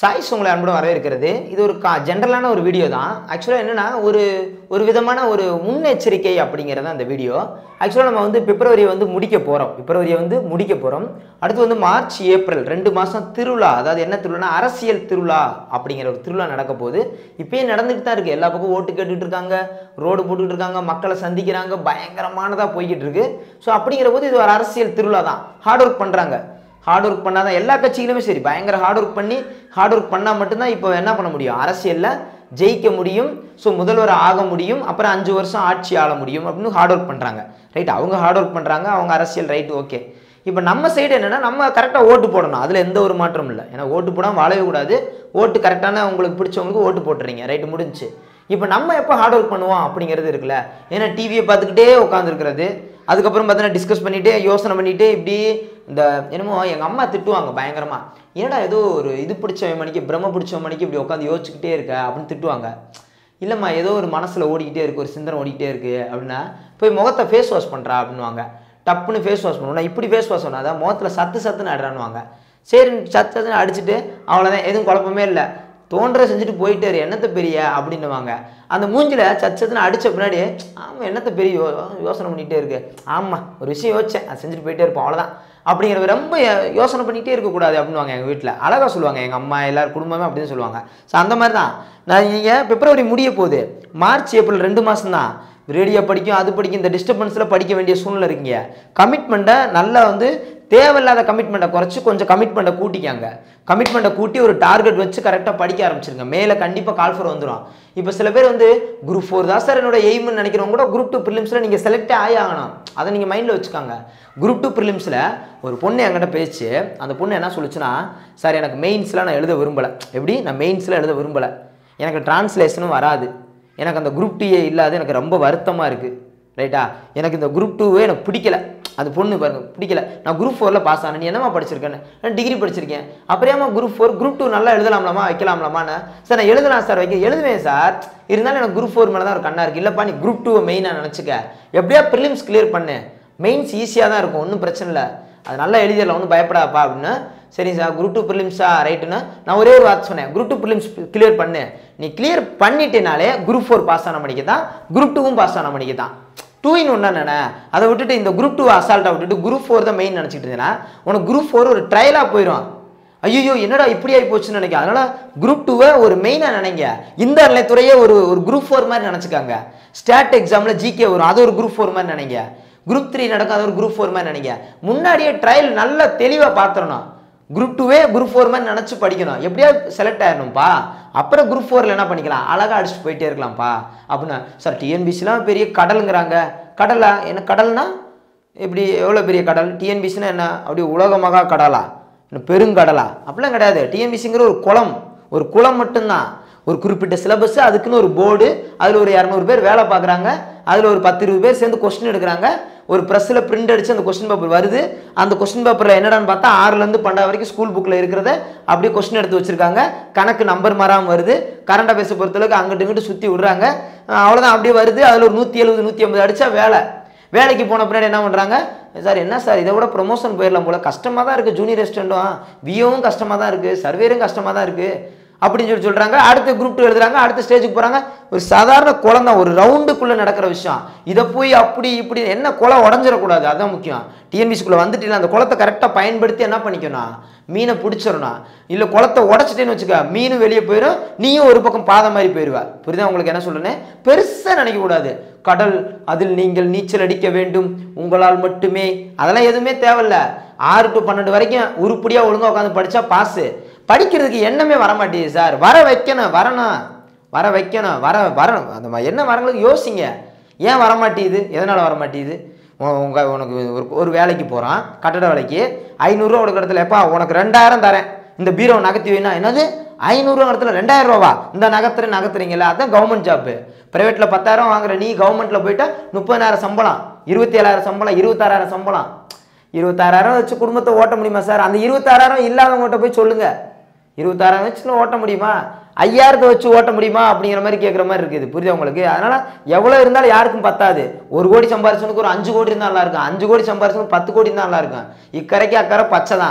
choice உங்களை அன்புடன் வரவேற்கிறது இது ஒரு கா ஜென்ரலான ஒரு வீடியோ தான் ஆக்சுவலாக என்னென்னா ஒரு ஒரு விதமான ஒரு முன்னெச்சரிக்கை அப்படிங்கிறது அந்த வீடியோ ஆக்சுவலாக நம்ம வந்து பிப்ரவரியை வந்து முடிக்க போகிறோம் பிப்ரவரியை வந்து முடிக்க போகிறோம் அடுத்து வந்து மார்ச் ஏப்ரல் ரெண்டு மாதம் திருவிழா அதாவது என்ன திருவிழானா அரசியல் திருவிழா அப்படிங்கிற ஒரு திருவிழா நடக்க போகுது இப்பயே நடந்துட்டு தான் இருக்குது எல்லா பக்கம் ஓட்டு கேட்டுட்டு இருக்காங்க ரோடு போட்டுட்டு இருக்காங்க மக்களை சந்திக்கிறாங்க பயங்கரமானதாக போய்கிட்டு இருக்கு ஸோ அப்படிங்கிற போது இது ஒரு அரசியல் திருவிழா தான் ஹார்ட் ஒர்க் பண்ணுறாங்க ஹார்ட் ஒர்க் பண்ணாதான் எல்லா கட்சிகளுமே சரி பயங்கர ஹார்ட் ஒர்க் பண்ணி ஹார்ட் ஒர்க் பண்ணால் மட்டும்தான் இப்போ என்ன பண்ண முடியும் அரசியலில் ஜெயிக்க முடியும் ஸோ முதல்வர் ஆக முடியும் அப்புறம் அஞ்சு வருஷம் ஆட்சி ஆள முடியும் அப்படின்னு ஹார்ட் ஒர்க் பண்ணுறாங்க ரைட் அவங்க ஹார்ட் ஒர்க் பண்ணுறாங்க அவங்க அரசியல் ரைட் ஓகே இப்போ நம்ம சைடு என்னென்னா நம்ம கரெக்டாக ஓட்டு போடணும் அதில் எந்த ஒரு மாற்றமும் இல்லை ஏன்னா ஓட்டு போடாமல் வாழவே கூடாது ஓட்டு கரெக்டான உங்களுக்கு பிடிச்சவங்களுக்கு ஓட்டு போட்டுறீங்க ரைட்டு முடிஞ்சுச்சு இப்போ நம்ம எப்போ ஹார்ட் ஒர்க் பண்ணுவோம் அப்படிங்கிறது இருக்குல்ல ஏன்னா டிவியை பார்த்துக்கிட்டே உட்காந்துருக்கிறது அதுக்கப்புறம் பார்த்தீங்கன்னா டிஸ்கஸ் பண்ணிகிட்டே யோசனை பண்ணிகிட்டே இப்படி இந்த என்னமோ எங்கள் அம்மா திட்டுவாங்க பயங்கரமாக ஏன்டா ஏதோ ஒரு இது பிடிச்சவன் மணிக்கு பிரம்ம பிடிச்சவன் மணிக்கு இப்படி உட்காந்து யோசிச்சுக்கிட்டே இருக்க அப்படின்னு திட்டுவாங்க இல்லைம்மா ஏதோ ஒரு மனசில் ஓடிக்கிட்டே இருக்குது ஒரு சிந்தனை ஓடிக்கிட்டே இருக்குது அப்படின்னா போய் முகத்தை ஃபேஸ் வாஷ் பண்ணுறா அப்படின்னுவாங்க டப்புன்னு ஃபேஸ் வாஷ் பண்ணுவோம் இப்படி ஃபேஸ் வாஷ் பண்ணாதான் முகத்தில் சத்து சத்துன்னு அடுறான்னுவாங்க சரி சத்து சத்துன்னு அடிச்சுட்டு அவ்வளோதான் எதுவும் குழப்பமே இல்லை தோன்ற செஞ்சுட்டு போயிட்டே இரு என்னத்தை பெரிய அப்படின்னுவாங்க அந்த மூஞ்சில் சச்சத்துன்னு அடித்த பின்னாடி ஆமாம் என்னத்தை பெரிய யோ யோசனை பண்ணிகிட்டே இருக்கு ஆமாம் ஒரு விஷயம் யோசிச்சேன் அதை செஞ்சுட்டு போயிட்டே இருப்போம் அவ்வளோதான் அப்படிங்கிற ரொம்ப யோ- யோசனை பண்ணிகிட்டே இருக்கக்கூடாது அப்படின்னுவாங்க எங்கள் வீட்டில் அழகாக சொல்லுவாங்க எங்கள் அம்மா எல்லாரும் குடும்பமே அப்படின்னு சொல்லுவாங்க ஸோ அந்த மாதிரி தான் நான் நீங்கள் பிப்ரவரி முடிய போகுது மார்ச் ஏப்ரல் ரெண்டு மாதம் தான் ரேடியோ படிக்கும் அது படிக்கும் இந்த டிஸ்டர்பன்ஸில் படிக்க வேண்டிய சூழ்நிலை இருக்கீங்க கமிட்மெண்ட்டை நல்லா வந்து தேவையில்லாத கமிட்மெண்ட்டை குறைச்சி கொஞ்சம் கமிட்மெண்ட்டை கூட்டிக்காங்க கமிட்மெண்ட்டை கூட்டி ஒரு டார்கெட் வச்சு கரெக்டாக படிக்க ஆரம்பிச்சிருங்க மேலே கண்டிப்பாக கால்ஃபர் வந்துடும் இப்போ சில பேர் வந்து குரூப் ஃபோர் தான் சார் என்னோட எய்ம்னு நினைக்கிறவங்க கூட குரூப் டூ ப்ரிலிம்ஸில் நீங்கள் செலக்டே ஆகி ஆகணும் அதை நீங்கள் மைண்டில் வச்சுக்காங்க குரூப் டூ ப்ரிலிம்ஸில் ஒரு பொண்ணு என்கிட்ட பேச்சு அந்த பொண்ணு என்ன சொல்லுச்சுன்னா சார் எனக்கு மெயின்ஸில் நான் எழுத விரும்பலை எப்படி நான் மெயின்ஸில் எழுத விரும்பலை எனக்கு டிரான்ஸ்லேஷனும் வராது எனக்கு அந்த குரூப் டூயே இல்லாத எனக்கு ரொம்ப வருத்தமாக இருக்குது ரைட்டா எனக்கு இந்த குரூப் டூவே எனக்கு பிடிக்கல அது பொண்ணு பாருங்க பிடிக்கல நான் குரூப் ஃபோரில் பாஸ் ஆனேன் நீ என்னம்மா படிச்சிருக்கேன்னு நான் டிகிரி படிச்சிருக்கேன் அப்புறமா குரூப் ஃபோர் குரூப் டூ நல்லா எழுதலாம்லாமா வைக்கலாம்லாமான்னு சார் நான் எழுதலாம் சார் வைக்க எழுதுவேன் சார் இருந்தாலும் எனக்கு குரூப் ஃபோர் மேலே தான் ஒரு கண்ணா இருக்குது இல்லைப்பா நீ குரூப் டூவை மெயினாக நினச்சிக்க எப்படியா ப்ரிலிம்ஸ் கிளியர் பண்ணு மெயின்ஸ் ஈஸியாக தான் இருக்கும் ஒன்றும் பிரச்சனை இல்லை அது நல்லா எழுதிடலாம் ஒன்றும் பயப்படாப்பா அப்படின்னு சரி சார் குரூப் டூ ப்ரிலிம்ஸா ரைட்டுன்னு நான் ஒரே ஒரு வார்த்தை சொன்னேன் குரூப் டூ ப்ரிலிம்ஸ் கிளியர் பண்ணு நீ கிளியர் பண்ணிட்டேனாலே குரூப் ஃபோர் பாஸ் ஆன மணிக்கு தான் குரூப் டூவும் பாஸ் ஆன மணிக்கு தான் டூ இன் ஒன்றா நினை அதை விட்டுட்டு இந்த குரூப் டூ அசால்ட்டாக விட்டுட்டு குரூப் ஃபோர் தான் மெயின் நினச்சிட்டு இருந்தேன்னா உனக்கு குரூப் ஃபோர் ஒரு ட்ரையலாக போயிடும் ஐயோ என்னடா இப்படி ஆகி போச்சுன்னு நினைக்க அதனால குரூப் டூவை ஒரு மெயினாக நினைங்க இந்த நிலைத்துறையே ஒரு ஒரு குரூப் ஃபோர் மாதிரி நினச்சிக்காங்க ஸ்டாட் எக்ஸாமில் ஜிகே வரும் அது ஒரு குரூப் ஃபோர் மாதிரி நினைங்க குரூப் த்ரீ நடக்கும் அது ஒரு குரூப் ஃபோர் மாதிரி நினைங்க முன்னாடியே ட்ரையல் நல்லா தெளிவாக பார்த்துடணும் குரூப் டூவே குரூப் ஃபோர் மாதிரி நினச்சி படிக்கணும் எப்படியா செலக்ட் ஆயிடணும்ப்பா அப்புறம் குரூப் ஃபோரில் என்ன பண்ணிக்கலாம் அழகாக அடிச்சுட்டு போயிட்டே இருக்கலாம்ப்பா அப்படின்னு சார் டிஎன்பிசிலாம் பெரிய கடலுங்கிறாங்க கடலா என்ன கடல்னா எப்படி எவ்வளோ பெரிய கடல் டிஎன்பிசினா என்ன அப்படியே உலகமாக கடலா என்ன பெருங்கடலா அப்படிலாம் கிடையாது டிஎன்பிசிங்கிற ஒரு குளம் ஒரு குளம் மட்டும்தான் ஒரு குறிப்பிட்ட சிலபஸ் அதுக்குன்னு ஒரு போர்டு அதில் ஒரு இரநூறு பேர் வேலை பார்க்குறாங்க அதில் ஒரு பத்து இருபது பேர் சேர்ந்து கொஸ்டின் எடுக்கிறாங்க ஒரு ப்ரெஸ்ஸில் பிரிண்ட் அடித்து அந்த கொஸ்டின் பேப்பர் வருது அந்த கொஸ்டின் பேப்பரில் என்னடான்னு பார்த்தா ஆறுலேருந்து பன்னெண்டு வரைக்கும் ஸ்கூல் புக்கில் இருக்கிறத அப்படியே கொஸ்டின் எடுத்து வச்சுருக்காங்க கணக்கு நம்பர் மாறாமல் வருது கரண்ட் அஃபேர்ஸை பொறுத்தளவுக்கு அங்கிட்டு இங்கிட்டு சுற்றி விடுறாங்க அஹ் அவ்வளோதான் அப்படியே வருது அதில் ஒரு நூற்றி எழுபது நூற்றி ஐம்பது அடித்தா வேலை வேலைக்கு போன பின்னாடி என்ன பண்ணுறாங்க சார் என்ன சார் இதை விட ப்ரொமோஷன் போயிடலாம் போல கஷ்டமாக தான் இருக்குது ஜூனியர் ரெஸ்டண்ட்டும் விஓவும் கஷ்டமாக தான் இருக்குது சர்வேரும் கஷ்டமாக தான் இருக்குது அப்படின்னு சொல்லி சொல்கிறாங்க அடுத்த குரூப் டூ எழுதுறாங்க அடுத்த ஸ்டேஜுக்கு போகிறாங்க ஒரு சாதாரண குளம் தான் ஒரு ரவுண்டுக்குள்ளே நடக்கிற விஷயம் இதை போய் அப்படி இப்படி என்ன குளம் உடஞ்சிடக்கூடாது அதான் முக்கியம் டிஎன்பிசிக்குள்ளே வந்துட்டு அந்த குளத்தை கரெக்டாக பயன்படுத்தி என்ன பண்ணிக்கணும் மீனை பிடிச்சிடணும் இல்லை குளத்தை உடச்சிட்டேன்னு வச்சுக்க மீனும் வெளியே போயிடும் நீயும் ஒரு பக்கம் பாதை மாதிரி போயிடுவ புரியுதா உங்களுக்கு என்ன சொல்லுனேன் பெருசாக நினைக்கக்கூடாது கடல் அதில் நீங்கள் நீச்சல் அடிக்க வேண்டும் உங்களால் மட்டுமே அதெல்லாம் எதுவுமே தேவையில்ல ஆறு டு பன்னெண்டு வரைக்கும் உருப்படியாக ஒழுங்கா உட்காந்து படித்தா பாஸு படிக்கிறதுக்கு எண்ணமே வர மாட்டேங்குது சார் வர வைக்கணும் வரணும் வர வைக்கணும் வர வரணும் அந்த மாதிரி என்ன வரங்களுக்கு யோசிங்க ஏன் வர மாட்டேங்குது எதனால் வர மாட்டேங்குது உ- உங்க உனக்கு ஒரு ஒரு வேலைக்கு போகிறான் கட்டட வேலைக்கு ஐநூறுரூவா கொடுக்குற இடத்துல எப்பா உனக்கு ரெண்டாயிரம் தரேன் இந்த பீரோ நகர்த்தி வைனா என்னது ஐநூறுரூவா இடத்துல ரெண்டாயிரம் ரூபாவா இந்த நகர்த்துற நகர்த்துறீங்களா அதான் கவர்மெண்ட் ஜாப்பு ப்ரைவேட்டில் பத்தாயிரம் வாங்குற நீ கவர்மெண்ட்டில் போயிட்டா முப்பதாயிரம் சம்பளம் இருபத்தி ஏழாயிரம் சம்பளம் இருபத்தாறாயிரம் சம்பளம் இருபத்தாறாயிரம் வச்சு குடும்பத்தை ஓட்ட முடியுமா சார் அந்த இருபத்தாறாயிரம் இல்லாதவங்ககிட்ட போய் சொல்லுங்க இருபத்தாறாயிரம் வச்சு ஓட்ட முடியுமா ஐயாயிரத்தை வச்சு ஓட்ட முடியுமா அப்படிங்கிற மாதிரி கேட்குற மாதிரி இருக்குது புரியுதா உங்களுக்கு அதனால எவ்வளோ இருந்தாலும் யாருக்கும் பத்தாது ஒரு கோடி சம்பாரிச்சவனுக்கு ஒரு அஞ்சு கோடி இருந்தால் நல்லா இருக்கும் அஞ்சு கோடி சம்பாரிச்சவனுக்கு பத்து கோடி இருந்தால் நல்லா இருக்கும் இக்கரைக்கு அக்கறை பச்சை தான்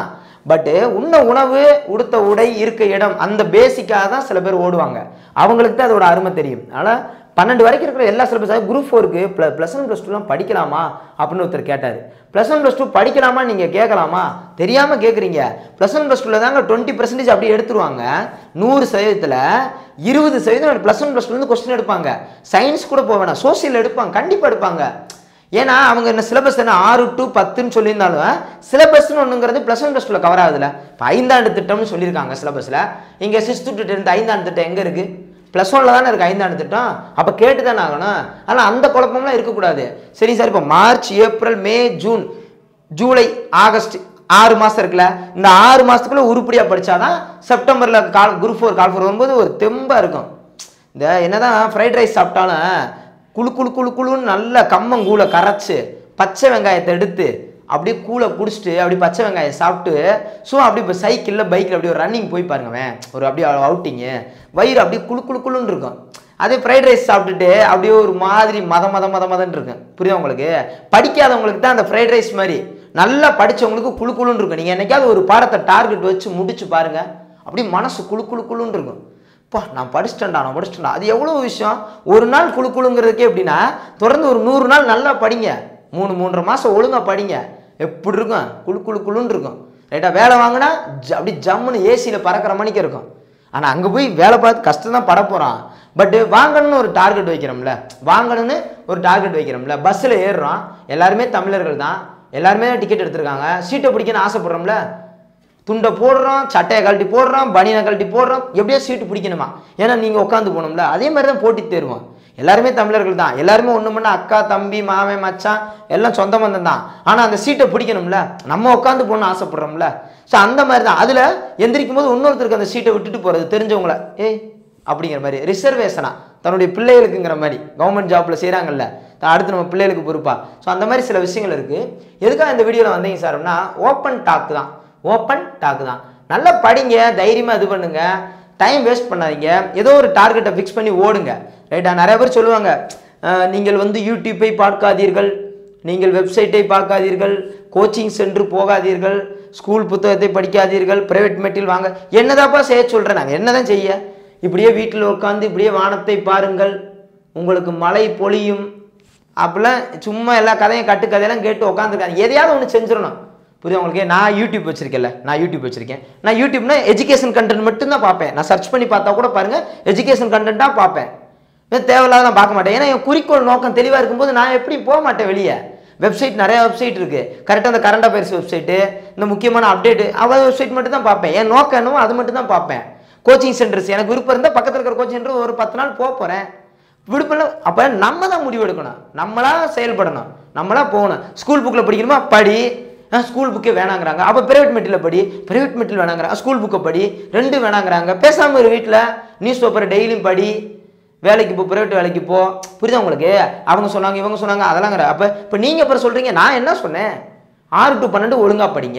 பட்டு உண்ண உணவு உடுத்த உடை இருக்க இடம் அந்த பேசிக்காக தான் சில பேர் ஓடுவாங்க அவங்களுக்கு தான் அதோட அருமை தெரியும் அதனால் பன்னெண்டு வரைக்கும் இருக்கிற எல்லா சிலபஸ் குரூப் ஃபோருக்கு ப்ள ப்ளஸ் ஒன் ப்ளஸ் டூலாம் படிக்கலாமா அப்படின்னு ஒருத்தர் கேட்டார் ப்ளஸ் ஒன் ப்ளஸ் டூ படிக்கலாமா நீங்கள் கேட்கலாமா தெரியாமல் கேட்குறீங்க ப்ளஸ் ஒன் ப்ளஸ் டூவில் தாங்க டுவெண்ட்டி பர்சன்டேஜ் அப்படியே எடுத்துருவாங்க நூறு சதவீதத்தில் இருபது சதவீதம் ப்ளஸ் ஒன் ப்ளஸ் டூலேருந்து கொஸ்டின் எடுப்பாங்க சயின்ஸ் கூட போக வேணாம் சோசியல் எடுப்பாங்க கண்டிப்பாக எடுப்பாங்க ஏன்னா அவங்க என்ன சிலபஸ் என்ன ஆறு டு பத்துன்னு சொல்லியிருந்தாலும் சிலபஸ்னு ஒன்றுங்கிறது ப்ளஸ் ஒன் ப்ளஸ் டூவில் கவர் ஆகுதுல இப்போ ஐந்தாண்டு திட்டம்னு சொல்லியிருக்காங்க சிலபஸில் இங்கே சிக்ஸ்த்து டு டென்த் ஐந்தாண்டு திட்டம் எங்கே இருக்குது ப்ளஸ் ஒனில் தானே இருக்குது ஐந்தாண்டு திட்டம் அப்போ கேட்டு தானே ஆகணும் ஆனால் அந்த குழப்பம்லாம் இருக்கக்கூடாது சரி சார் இப்போ March April May June July August ஆறு மாதம் இருக்குல்ல இந்த ஆறு மாதத்துக்குள்ள உருப்படியாக படிச்சாதான் செப்டம்பரில் call group four call four வரும்போது ஒரு தெம்பாக இருக்கும் இந்த என்னதான் ஃப்ரைட் ரைஸ் சாப்பிட்டாலும் குளு குளு குளு குளுன்னு நல்ல கம்மங்கூழை கரைச்சு பச்சை வெங்காயத்தை எடுத்து அப்படியே கூழை குடிச்சிட்டு அப்படியே பச்சை வெங்காயம் சாப்பிட்டு ஸோ அப்படியே இப்போ சைக்கிளில் பைக்கில் அப்படியே ஒரு ரன்னிங் போய் பாருங்கவேன் ஒரு அப்படியே அவுட்டிங்கு வயிறு அப்படியே குளு குளு குளுன்னு இருக்கும் அதே ஃப்ரைட் ரைஸ் சாப்பிட்டுட்டு அப்படியே ஒரு மாதிரி மத மத மத மதன்னு இருக்கும் புரியுதா உங்களுக்கு படிக்காதவங்களுக்கு தான் அந்த ஃப்ரைட் ரைஸ் மாதிரி நல்லா படிச்சவங்களுக்கு குளு குளுன்னு இருக்கும் நீங்கள் என்னைக்காவது ஒரு பாடத்தை டார்கெட் வச்சு முடிச்சு பாருங்க அப்படியே மனசு குளு குளு குளுன்னு இருக்கும் பா நான் படிச்சிட்டேன்டா நான் படிச்சிட்டேன்டா அது எவ்வளோ விஷயம் ஒரு நாள் குழு குழுங்கிறதுக்கே எப்படின்னா தொடர்ந்து ஒரு நூறு நாள் நல்லா படிங்க மூணு மூன்றரை மாதம் ஒழுங்காக படிங்க எப்படி இருக்கும் குழு குழு குழுன்னு இருக்கும் ரைட்டா வேலை வாங்கினா ஜ- அப்படி ஜம்முன்னு ஏசியில் பறக்கிற மணிக்கு இருக்கும் ஆனால் அங்கே போய் வேலை பார்த்து கஷ்டம் தான் பட போகிறான் பட்டு வாங்கணும்னு ஒரு டார்கெட் வைக்கிறோம்ல வாங்கணும்னு ஒரு டார்கெட் வைக்கிறோம்ல பஸ்ஸில் ஏறுறோம் எல்லாருமே தமிழர்கள் தான் எல்லாருமே டிக்கெட் எடுத்திருக்காங்க சீட்டை பிடிக்கணும்னு ஆசைப்படுறோம்ல துண்டை போடுறோம் சட்டையை கழட்டி போடுறோம் பனியனை கழட்டி போடுறோம் எப்படியோ சீட்டு பிடிக்கணுமா ஏன்னா நீங்கள் உட்காந்து போகணும்ல அதே மாதிரி தான் போட்டி தேர்வோம் எல்லாருமே தமிழர்கள் தான் எல்லாருமே ஒன்று மண்ணா அக்கா தம்பி மாமன் மச்சான் எல்லாம் சொந்த பந்தம் தான் ஆனால் அந்த சீட்டை பிடிக்கணும்ல நம்ம உட்காந்து போகணும்னு ஆசைப்படுறோம்ல ஸோ அந்த மாதிரி தான் அதில் எந்திரிக்கும் போது இன்னொருத்தருக்கு அந்த சீட்டை விட்டுட்டு போகிறது தெரிஞ்சவங்கள ஏய் அப்படிங்கிற மாதிரி ரிசர்வேஷனா தன்னுடைய பிள்ளைகளுக்குங்கிற மாதிரி கவர்மெண்ட் ஜாப்ல செய்கிறாங்கல்ல அடுத்து நம்ம பிள்ளைகளுக்கு பொறுப்பா ஸோ அந்த மாதிரி சில விஷயங்கள் இருக்குது எதுக்காக இந்த வீடியோவில் வந்தீங்க சார்னா ஓப்பன் டாக் தான் ஓப்பன் டாக் தான் நல்லா படிங்க தைரியமாக இது பண்ணுங்க டைம் வேஸ்ட் பண்ணாதீங்க ஏதோ ஒரு டார்கெட்டை ஃபிக்ஸ் பண்ணி ஓடுங்க ரைட்டா நிறைய பேர் சொல்லுவாங்க அஹ், நீங்கள் வந்து யூடியூப்பை பார்க்காதீர்கள் நீங்கள் வெப்சைட்டை பார்க்காதீர்கள் கோச்சிங் சென்று போகாதீர்கள் ஸ்கூல் புத்தகத்தை படிக்காதீர்கள் பிரைவேட் மெட்டீரியல் வாங்க என்னதாப்பா செய்ய சொல்கிறேன் நாங்கள் என்னதான் செய்ய இப்படியே வீட்டில் உட்காந்து இப்படியே வானத்தை பாருங்கள் உங்களுக்கு மழை பொழியும் அப்படிலாம் சும்மா எல்லா கதையும் கட்டு கதையெல்லாம் கேட்டு உட்காந்துருக்காங்க எதையாவது ஒன்று செஞ்சிடணும் புரியுது உங்களுக்கு நான் யூடியூப் வச்சிருக்கேன்ல நான் யூடியூப் வச்சிருக்கேன் நான் யூடியூப்னா எஜுகேஷன் கண்டென்ட் மட்டும் தான் பார்ப்பேன் நான் சர்ச் பண்ணி பார்த்தா கூட பாருங்க எஜுகேஷன் கண்டென்ட்டாக பார்ப்பேன் இது தேவையில்லாத நான் பார்க்க மாட்டேன் ஏன்னா என் குறிக்கோள் நோக்கம் தெளிவாக இருக்கும்போது நான் எப்படி போக மாட்டேன் வெளியே வெப்சைட் நிறைய வெப்சைட் இருக்கு கரெக்டாக அந்த கரண்ட் அஃபேர்ஸ் வெப்சைட்டு இந்த முக்கியமான அப்டேட்டு அவ்வளோ வெப்சைட் மட்டும் தான் பார்ப்பேன் என் நோக்கம் என்னவோ அது மட்டும் தான் பார்ப்பேன் கோச்சிங் சென்டர்ஸ் எனக்கு விருப்பம் இருந்தால் பக்கத்தில் இருக்கிற கோச்சிங் சென்டர் ஒரு பத்து நாள் போக போகிறேன் விடுப்பில் அப்போ நம்ம தான் முடிவு எடுக்கணும் நம்மளா செயல்படணும் நம்மளா போகணும் ஸ்கூல் புக்கில் படிக்கணுமா படி ஸ்கூல் புக்கே வேணாங்கிறாங்க அப்போ பிரைவேட் மெட்டீரியல் படி பிரைவேட் மெட்டீரியல் வேணாங்கிறாங்க ஸ்கூல் புக்கை படி ரெண்டு வேணாங்கிறாங்க பேசாமல் ஒரு வீட்டில் நியூஸ் பேப்பரை டெய்லியும் படி வேலைக்கு போ பிரைவேட் வேலைக்கு போ புரியுதா உங்களுக்கு அவங்க சொன்னாங்க இவங்க சொன்னாங்க அதெல்லாங்கிற அப்போ இப்போ நீங்கள் அப்புறம் சொல்கிறீங்க நான் என்ன சொன்னேன் ஆறு டு பன்னெண்டு ஒழுங்காக படிங்க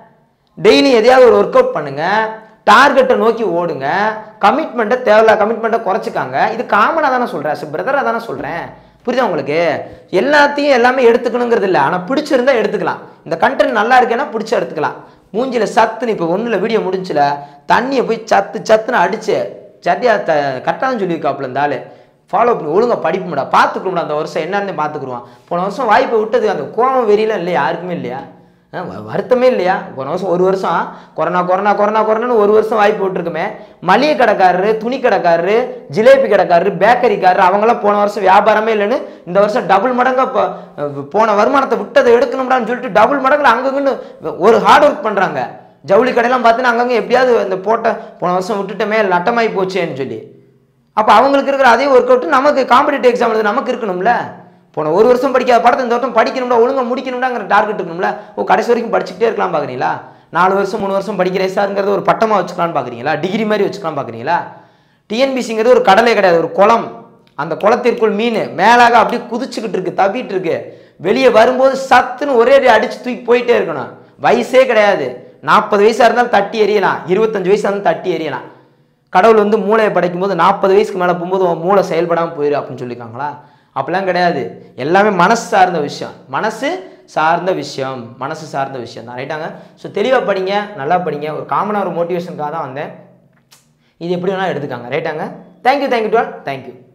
டெய்லி எதையாவது ஒரு ஒர்க் அவுட் பண்ணுங்க டார்கெட்டை நோக்கி ஓடுங்க கமிட்மெண்ட்டை தேவையில்ல கமிட்மெண்ட்டை குறைச்சிக்காங்க இது காமனாக தானே சொல்கிறேன் பிரதராக தானே சொல்கிறேன் புரியுதா உங்களுக்கு எல்லாத்தையும் எல்லாமே எடுத்துக்கணுங்கிறது இல்லை ஆனால் பிடிச்சிருந்தா எடுத்துக்கலாம் இந்த கண்டென்ட் நல்லா இருக்கேன்னா பிடிச்ச எடுத்துக்கலாம் மூஞ்சில சத்துன்னு இப்போ ஒன்றில் வீடியோ முடிஞ்சுல தண்ணியை போய் சத்து சத்துன்னு அடிச்சு சட்டியா த கரெக்டாக சொல்லியிருக்காப்புல இந்த ஆளு ஃபாலோ பண்ணி ஒழுங்கா படிப்புடா பார்த்துக்கணும்டா அந்த வருஷம் என்னன்னு பார்த்துக்குருவான் போன வருஷம் வாய்ப்பை விட்டது அந்த கோவம் வெறியெல்லாம் இல்லையா யாருக்குமே இல்லையா ஆ, வ- வருத்தமே இல்லையா போன வருஷம் ஒரு வருஷம் கொரோனா கொரோனா கொரோனா கொரோனான்னு ஒரு வருஷம் வாய்ப்பு விட்டுருக்குமே மளிகை கடைக்காரரு துணி கடைக்காரரு ஜிலேபி கடைக்காரரு பேக்கரிக்காரரு அவங்களாம் போன வருஷம் வியாபாரமே இல்லைன்னு இந்த வருஷம் டபுள் மடங்கா இப்போ போன வருமானத்தை விட்டதை எடுக்கணும்டான்னு சொல்லிட்டு டபுள் மடங்குல அங்கங்கன்னு ஒரு ஹார்ட் ஒர்க் பண்ணுறாங்க ஜவுளி கடையெல்லாம் பார்த்தீங்கன்னா அங்கங்கே எப்படியாவது இந்த போட்ட போன வருஷம் விட்டுட்டோமே நட்டமாயி போச்சேன்னு சொல்லி அப்போ அவங்களுக்கு இருக்கிற அதே ஒர்க் அவுட் நமக்கு காம்படிட்டிவ் எக்ஸாம் எழுத நமக்கு இருக்கணும்ல போன ஒரு வருஷம் படிக்காத படத்தை இந்த வருஷம் படிக்கணும்டா ஒழுங்கா முடிக்கணும்டாங்கிற டார்கெட் இருக்கணும்ல ஓ கடைசி வரைக்கும் படிச்சுக்கிட்டே இருக்கலாம் பார்க்குறீங்களா நாலு வருஷம் மூணு வருஷம் படிக்கிறேன் சார்ங்கிறது ஒரு பட்டமாக வச்சுக்கலாம்னு பார்க்குறீங்களா டிகிரி மாதிரி வச்சுக்கலாம் பார்க்குறீங்களா டிஎன்பிசிங்கிறது ஒரு கடலே கிடையாது ஒரு குளம் அந்த குளத்திற்குள் மீன் மேலாக அப்படியே குதிச்சுக்கிட்டு இருக்கு தவிட்டு இருக்கு வெளியே வரும்போது சத்துன்னு ஒரே அடி அடிச்சு தூக்கி போயிட்டே இருக்கணும் வயசே கிடையாது நாற்பது வயசா இருந்தாலும் தட்டி எறியலாம் இருபத்தஞ்சு வயசா இருந்தாலும் தட்டி எறியலாம் கடவுள் வந்து மூளையை படைக்கும் போது நாற்பது வயசுக்கு மேலே போகும்போது உன் மூளை செயல்படாமல் போயிரு அப்படின்னு சொல்லியிருக்காங்களா அப்படிலாம் கிடையாது எல்லாமே மனசு சார்ந்த விஷயம் மனசு சார்ந்த விஷயம் மனசு சார்ந்த விஷயம் தான் ரைட்டாங்க ஸோ தெளிவாக படிங்க நல்லா படிங்க ஒரு காமனாக ஒரு மோட்டிவேஷனுக்காக தான் வந்தேன் இது எப்படி வேணால் எடுத்துக்காங்க ரைட்டாங்க தேங்க்யூ தேங்க்யூ டுவால் தேங்க்யூ